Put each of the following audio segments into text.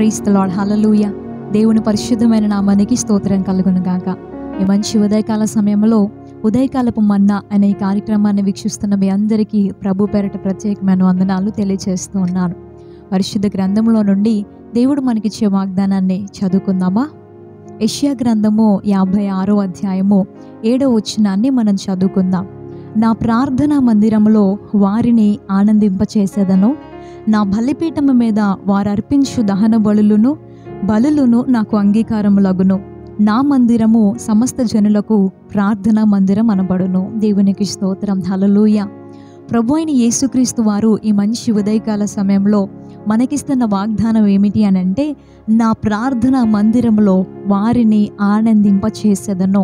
price the lord హలలుయ దేవుని పరిశుద్ధమైన నామానికి స్తోత్రం కలుగును గాక ఈ మంచి ఉదయకాల సమయంలో ఉదయకాలపు మన్నా అనే ఈ కార్యక్రమాన్ని వీక్షిస్తున్న మీ అందరికీ ప్రభు పేరట ప్రత్యేకమైన వందనాలు తెలియజేస్తూ ఉన్నాను పరిశుద్ధ గ్రంథంలో నుండి దేవుడు మనకిచ్చే వాగ్దానాన్ని చదువుకుందామా యెషయా గ్రంథము యాభై ఆరో అధ్యాయము ఏడో వచనాన్ని మనం చదువుకుందాం నా ప్రార్థనా మందిరంలో వారిని ఆనందింపచేసేదను నా బలిపీఠము మీద వారు అర్పించు దహన బలులను బలులను నాకు అంగీకారములగును నా మందిరము సమస్త జనులకు ప్రార్థనా మందిరం అనబడును దేవునికి స్తోత్రం హలలుయ ప్రభు అయిన యేసుక్రీస్తు వారు ఈ మంచి ఉదయకాల సమయంలో మనకిస్తున్న వాగ్దానం ఏమిటి అని అంటే నా ప్రార్థన మందిరంలో వారిని ఆనందింప చేసేదను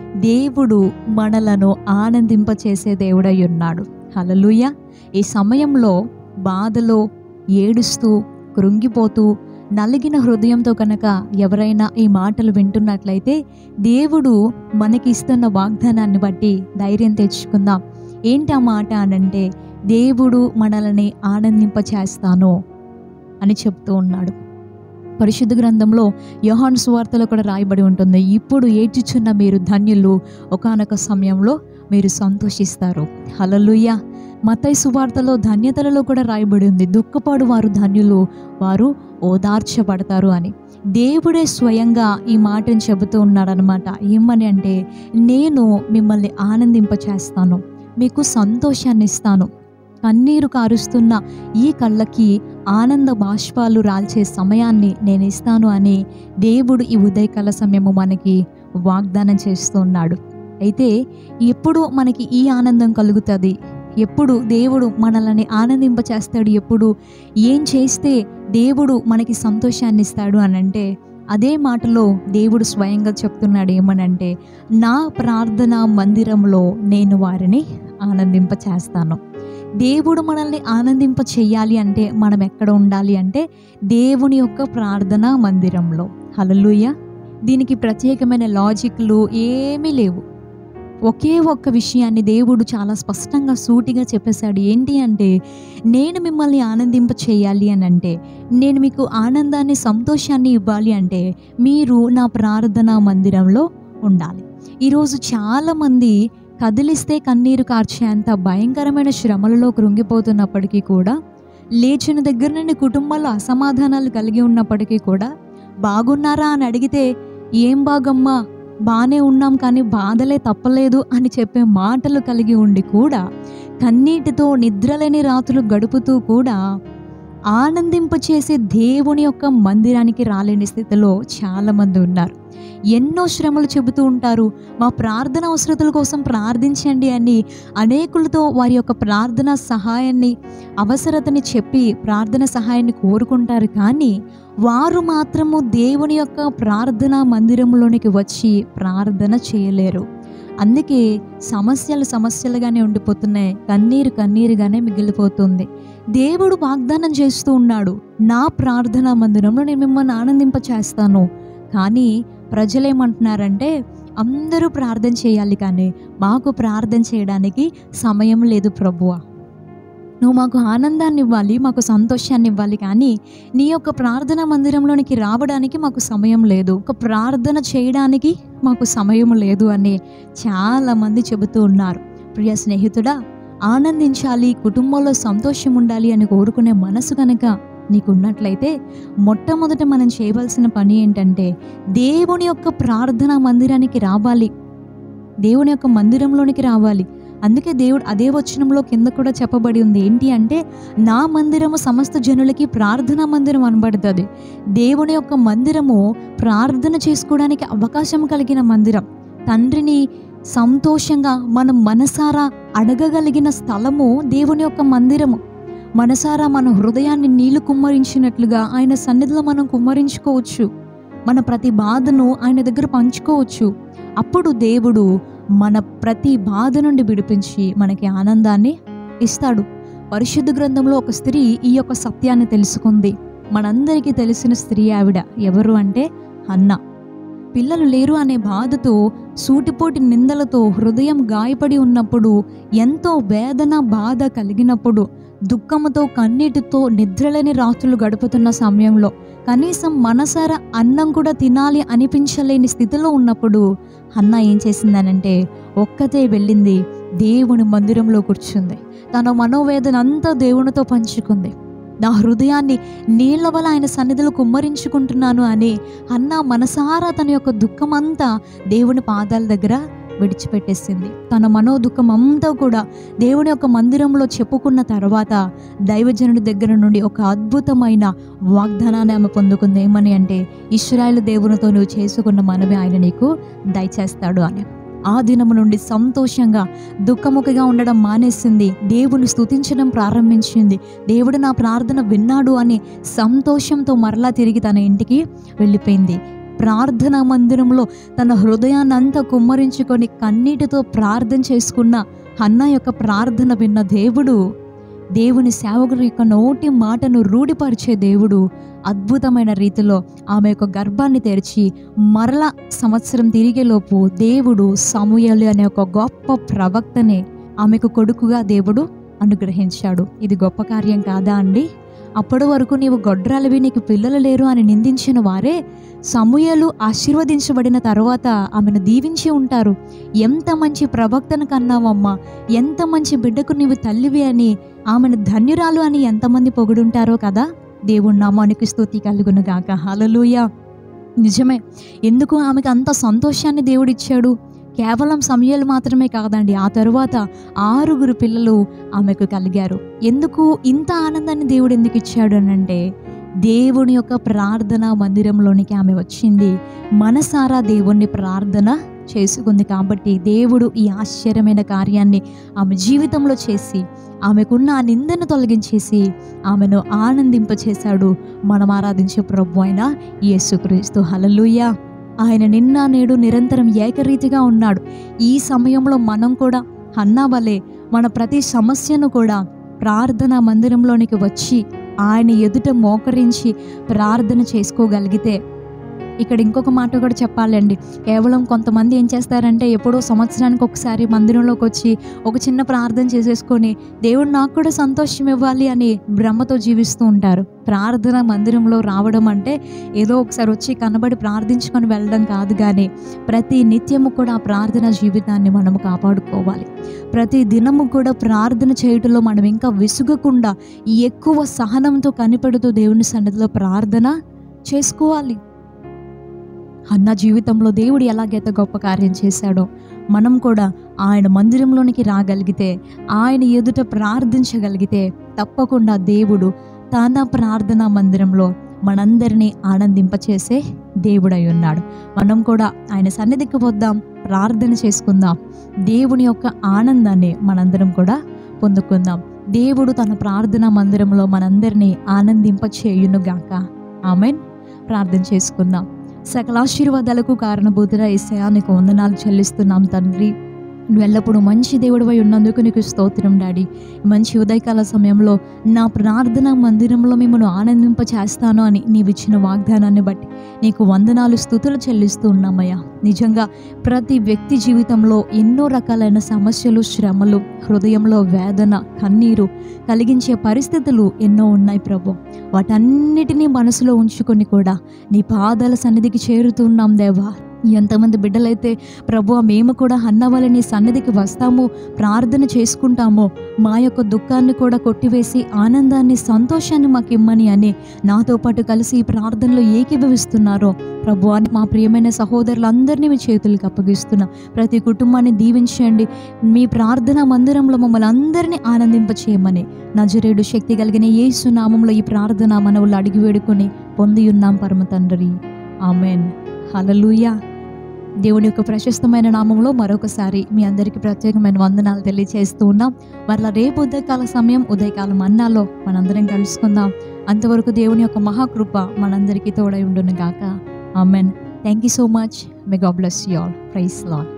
దేవుడు మనలను ఆనందింప చేసే దేవుడై ఉన్నాడు హలలుయ ఈ సమయంలో బాధలో ఏడుస్తూ కృంగిపోతూ నలిగిన హృదయంతో కనుక ఎవరైనా ఈ మాటలు వింటున్నట్లయితే దేవుడు మనకి ఇస్తున్న వాగ్దానాన్ని బట్టి ధైర్యం తెచ్చుకుందాం ఏంటి ఆ మాట అనంటే దేవుడు మనల్ని ఆనందింప చేస్తాను అని చెప్తూ ఉన్నాడు పరిశుద్ధ గ్రంథంలో యోహాను సువార్తలో కూడా రాయబడి ఉంటుంది ఇప్పుడు ఏడ్చుచున్న మీరు ధన్యులు ఒకానొక సమయంలో మీరు సంతోషిస్తారు హలలుయ్య మతై సువార్తలో ధన్యతలలో కూడా రాయబడి ఉంది దుఃఖపాడు వారు ధన్యులు వారు ఓదార్చబడతారు అని దేవుడే స్వయంగా ఈ మాటను చెబుతూ ఉన్నాడనమాట ఏమని అంటే నేను మిమ్మల్ని ఆనందింప చేస్తాను మీకు సంతోషాన్ని ఇస్తాను కన్నీరు కారుస్తున్న ఈ కళ్ళకి ఆనంద బాష్పాలు రాల్చే సమయాన్ని నేను ఇస్తాను అని దేవుడు ఈ ఉదయకాల సమయము మనకి వాగ్దానం చేస్తూ ఉన్నాడు అయితే ఎప్పుడు మనకి ఈ ఆనందం కలుగుతుంది ఎప్పుడు దేవుడు మనల్ని ఆనందింప చేస్తాడు ఎప్పుడు ఏం చేస్తే దేవుడు మనకి సంతోషాన్ని ఇస్తాడు అని అంటే అదే మాటలో దేవుడు స్వయంగా చెప్తున్నాడు ఏమనంటే నా ప్రార్థన మందిరంలో నేను వారిని ఆనందింప చేస్తాను దేవుడు మనల్ని ఆనందింప చెయ్యాలి అంటే మనం ఎక్కడ ఉండాలి అంటే దేవుని యొక్క ప్రార్థన మందిరంలో హలలుయ దీనికి ప్రత్యేకమైన లాజిక్లు ఏమీ లేవు ఒకే ఒక్క విషయాన్ని దేవుడు చాలా స్పష్టంగా సూటిగా చెప్పేశాడు ఏంటి అంటే నేను మిమ్మల్ని ఆనందింప చేయాలి అని అంటే నేను మీకు ఆనందాన్ని సంతోషాన్ని ఇవ్వాలి అంటే మీరు నా ప్రార్థనా మందిరంలో ఉండాలి ఈరోజు చాలామంది కదిలిస్తే కన్నీరు కార్చేంత భయంకరమైన శ్రమలలో కృంగిపోతున్నప్పటికీ కూడా లేచిన దగ్గర నుండి కుటుంబాల్లో అసమాధానాలు కలిగి ఉన్నప్పటికీ కూడా బాగున్నారా అని అడిగితే ఏం బాగమ్మా బాగానే ఉన్నాం కానీ బాధలే తప్పలేదు అని చెప్పే మాటలు కలిగి ఉండి కూడా కన్నీటితో నిద్రలేని రాత్రులు గడుపుతూ కూడా ఆనందింపచేసే దేవుని యొక్క మందిరానికి రాలేని స్థితిలో చాలామంది ఉన్నారు ఎన్నో శ్రమలు చెబుతూ ఉంటారు మా ప్రార్థన అవసరతల కోసం ప్రార్థించండి అని అనేకులతో వారి యొక్క ప్రార్థన సహాయాన్ని అవసరతని చెప్పి ప్రార్థన సహాయాన్ని కోరుకుంటారు కానీ వారు మాత్రము దేవుని యొక్క ప్రార్థన మందిరంలోనికి వచ్చి ప్రార్థన చేయలేరు అందుకే సమస్యలు సమస్యలుగానే ఉండిపోతున్నాయి కన్నీరు కన్నీరుగానే మిగిలిపోతుంది దేవుడు వాగ్దానం చేస్తూ ఉన్నాడు నా ప్రార్థనా మందిరంలో నేను మిమ్మల్ని ఆనందింప చేస్తాను కానీ ప్రజలేమంటున్నారంటే అందరూ ప్రార్థన చేయాలి కానీ మాకు ప్రార్థన చేయడానికి సమయం లేదు ప్రభువా నువ్వు మాకు ఆనందాన్ని ఇవ్వాలి మాకు సంతోషాన్ని ఇవ్వాలి కానీ నీ యొక్క ప్రార్థన మందిరంలోనికి రావడానికి మాకు సమయం లేదు ఒక ప్రార్థన చేయడానికి మాకు సమయం లేదు అని చాలామంది చెబుతూ ఉన్నారు ప్రియ స్నేహితుడా ఆనందించాలి కుటుంబంలో సంతోషం ఉండాలి అని కోరుకునే మనసు కనుక నీకున్నట్లయితే మొట్టమొదట మనం చేయవలసిన పని ఏంటంటే దేవుని యొక్క ప్రార్థన మందిరానికి రావాలి దేవుని యొక్క మందిరంలోనికి రావాలి అందుకే దేవుడు అదే వచనంలో కింద కూడా చెప్పబడి ఉంది ఏంటి అంటే నా మందిరము సమస్త జనులకి ప్రార్థనా మందిరం అనబడుతుంది దేవుని యొక్క మందిరము ప్రార్థన చేసుకోవడానికి అవకాశం కలిగిన మందిరం తండ్రిని సంతోషంగా మనం మనసారా అడగగలిగిన స్థలము దేవుని యొక్క మందిరము మనసారా మన హృదయాన్ని నీళ్లు కుమ్మరించినట్లుగా ఆయన సన్నిధిలో మనం కుమ్మరించుకోవచ్చు మన ప్రతి బాధను ఆయన దగ్గర పంచుకోవచ్చు అప్పుడు దేవుడు మన ప్రతి బాధ నుండి విడిపించి మనకి ఆనందాన్ని ఇస్తాడు పరిశుద్ధ గ్రంథంలో ఒక స్త్రీ ఈ యొక్క సత్యాన్ని తెలుసుకుంది మనందరికీ తెలిసిన స్త్రీ ఆవిడ ఎవరు అంటే అన్న పిల్లలు లేరు అనే బాధతో సూటిపోటి నిందలతో హృదయం గాయపడి ఉన్నప్పుడు ఎంతో వేదన బాధ కలిగినప్పుడు దుఃఖముతో కన్నీటితో నిద్రలేని రాత్రులు గడుపుతున్న సమయంలో కనీసం మనసార అన్నం కూడా తినాలి అనిపించలేని స్థితిలో ఉన్నప్పుడు అన్న ఏం చేసిందనంటే ఒక్కతే వెళ్ళింది దేవుని మందిరంలో కూర్చుంది తన మనోవేదన అంతా దేవునితో పంచుకుంది నా హృదయాన్ని నీళ్ల వల్ల ఆయన సన్నిధిలో కుమ్మరించుకుంటున్నాను అని అన్న మనసారా తన యొక్క దుఃఖం అంతా దేవుని పాదాల దగ్గర విడిచిపెట్టేసింది తన మనో దుఃఖం అంతా కూడా దేవుని యొక్క మందిరంలో చెప్పుకున్న తర్వాత దైవజనుడి దగ్గర నుండి ఒక అద్భుతమైన వాగ్దానాన్ని ఆమె పొందుకుంది ఏమని అంటే ఇస్రాయేల్ దేవునితో నువ్వు చేసుకున్న మనవి ఆయన నీకు దయచేస్తాడు అని ఆ దినము నుండి సంతోషంగా దుఃఖముఖగా ఉండడం మానేసింది దేవుని స్తుతించడం ప్రారంభించింది దేవుడు నా ప్రార్థన విన్నాడు అని సంతోషంతో మరలా తిరిగి తన ఇంటికి వెళ్ళిపోయింది ప్రార్థనా మందిరంలో తన హృదయాన్ని అంతా కుమ్మరించుకొని కన్నీటితో ప్రార్థన చేసుకున్న అన్న యొక్క ప్రార్థన విన్న దేవుడు దేవుని సేవకుడి యొక్క నోటి మాటను రూఢిపరిచే దేవుడు అద్భుతమైన రీతిలో ఆమె యొక్క గర్భాన్ని తెరిచి మరల సంవత్సరం తిరిగేలోపు దేవుడు సమూయలు అనే ఒక గొప్ప ప్రవక్తనే ఆమెకు కొడుకుగా దేవుడు అనుగ్రహించాడు ఇది గొప్ప కార్యం కాదా అండి అప్పటి వరకు నీవు గొడ్రాలవి నీకు పిల్లలు లేరు అని నిందించిన వారే సమూయలు ఆశీర్వదించబడిన తర్వాత ఆమెను దీవించి ఉంటారు ఎంత మంచి ప్రవక్తను కన్నావమ్మా ఎంత మంచి బిడ్డకు నీవు తల్లివి అని ఆమెను ధన్యురాలు అని ఎంతమంది పొగుడుంటారో కదా దేవుడి నామానికి స్తుతి కలుగును గాక హలలుయ నిజమే ఎందుకు ఆమెకు అంత సంతోషాన్ని దేవుడిచ్చాడు కేవలం సమయాలు మాత్రమే కాదండి ఆ తరువాత ఆరుగురు పిల్లలు ఆమెకు కలిగారు ఎందుకు ఇంత ఆనందాన్ని దేవుడు ఎందుకు ఇచ్చాడు అని అంటే దేవుని యొక్క ప్రార్థన మందిరంలోనికి ఆమె వచ్చింది మనసారా దేవుణ్ణి ప్రార్థన చేసుకుంది కాబట్టి దేవుడు ఈ ఆశ్చర్యమైన కార్యాన్ని ఆమె జీవితంలో చేసి ఆమెకున్న ఆ నిందను తొలగించేసి ఆమెను ఆనందింపచేశాడు మనం ఆరాధించే ప్రభు అయిన యేసుక్రీస్తు హలలుయ ఆయన నిన్న నేడు నిరంతరం ఏకరీతిగా ఉన్నాడు ఈ సమయంలో మనం కూడా అన్నా వలె మన ప్రతి సమస్యను కూడా ప్రార్థన మందిరంలోనికి వచ్చి ఆయన ఎదుట మోకరించి ప్రార్థన చేసుకోగలిగితే ఇక్కడ ఇంకొక మాట కూడా చెప్పాలండి కేవలం కొంతమంది ఏం చేస్తారంటే ఎప్పుడో సంవత్సరానికి ఒకసారి మందిరంలోకి వచ్చి ఒక చిన్న ప్రార్థన చేసేసుకొని దేవుడు నాకు కూడా సంతోషం ఇవ్వాలి అని భ్రమతో జీవిస్తూ ఉంటారు ప్రార్థన మందిరంలో రావడం అంటే ఏదో ఒకసారి వచ్చి కనబడి ప్రార్థించుకొని వెళ్ళడం కాదు కానీ ప్రతి నిత్యము కూడా ఆ ప్రార్థన జీవితాన్ని మనము కాపాడుకోవాలి ప్రతి దినము కూడా ప్రార్థన చేయటంలో మనం ఇంకా విసుగకుండా ఎక్కువ సహనంతో కనిపెడుతూ దేవుని సన్నిధిలో ప్రార్థన చేసుకోవాలి అన్న జీవితంలో దేవుడు ఎలాగైతే గొప్ప కార్యం చేశాడో మనం కూడా ఆయన మందిరంలోనికి రాగలిగితే ఆయన ఎదుట ప్రార్థించగలిగితే తప్పకుండా దేవుడు తన ప్రార్థనా మందిరంలో మనందరినీ ఆనందింపచేసే దేవుడై ఉన్నాడు మనం కూడా ఆయన సన్నిధికి వద్దాం ప్రార్థన చేసుకుందాం దేవుని యొక్క ఆనందాన్ని మనందరం కూడా పొందుకుందాం దేవుడు తన ప్రార్థనా మందిరంలో మనందరినీ ఆనందింపచేయునుగాక ఆమెన్ ప్రార్థన చేసుకుందాం సకల ఆశీర్వాదాలకు కారణభూతుల ఏసయా నీకు వందనాలు చెల్లిస్తున్నాం తండ్రి నువ్వు ఎల్లప్పుడూ మంచి దేవుడివై ఉన్నందుకు నీకు స్తోత్రం డాడీ మంచి ఉదయకాల సమయంలో నా ప్రార్థన మందిరంలో మిమ్మల్ని ఆనందింప చేస్తాను అని నీవు ఇచ్చిన వాగ్దానాన్ని బట్టి నీకు వందనాలు స్థుతులు చెల్లిస్తూ ఉన్నామయ్యా నిజంగా ప్రతి వ్యక్తి జీవితంలో ఎన్నో రకాలైన సమస్యలు శ్రమలు హృదయంలో వేదన కన్నీరు కలిగించే పరిస్థితులు ఎన్నో ఉన్నాయి ప్రభు వాటన్నిటినీ మనసులో ఉంచుకొని కూడా నీ పాదాల సన్నిధికి చేరుతున్నాం దేవా ఎంతమంది బిడ్డలైతే ప్రభు మేము కూడా అన్నవాళ్ళ నీ సన్నిధికి వస్తాము ప్రార్థన చేసుకుంటాము మా యొక్క దుఃఖాన్ని కూడా కొట్టివేసి ఆనందాన్ని సంతోషాన్ని మాకు ఇమ్మని అని నాతో పాటు కలిసి ఈ ప్రార్థనలో ఏకీభవిస్తున్నారో ప్రభు అని మా ప్రియమైన సహోదరులందరినీ మీ చేతులకు అప్పగిస్తున్నా ప్రతి కుటుంబాన్ని దీవించండి మీ ప్రార్థన మందిరంలో మమ్మల్ని అందరినీ ఆనందింపచేయమని నజరేడు శక్తి కలిగిన యేసు నామంలో ఈ ప్రార్థన మనవులు అడిగి వేడుకొని పొంది ఉన్నాం పరమ తండ్రి ఆమెన్ హలలుయా దేవుని యొక్క ప్రశస్తమైన నామంలో మరొకసారి మీ అందరికీ ప్రత్యేకమైన వందనాలు తెలియజేస్తూ ఉన్నాం మరలా రేపు ఉదయకాల సమయం ఉదయకాలం అన్నాలో మనందరం కలుసుకుందాం అంతవరకు దేవుని యొక్క మహాకృప మనందరికీ తోడై ఉండును గాక amen thank you so much may God bless you all praise lord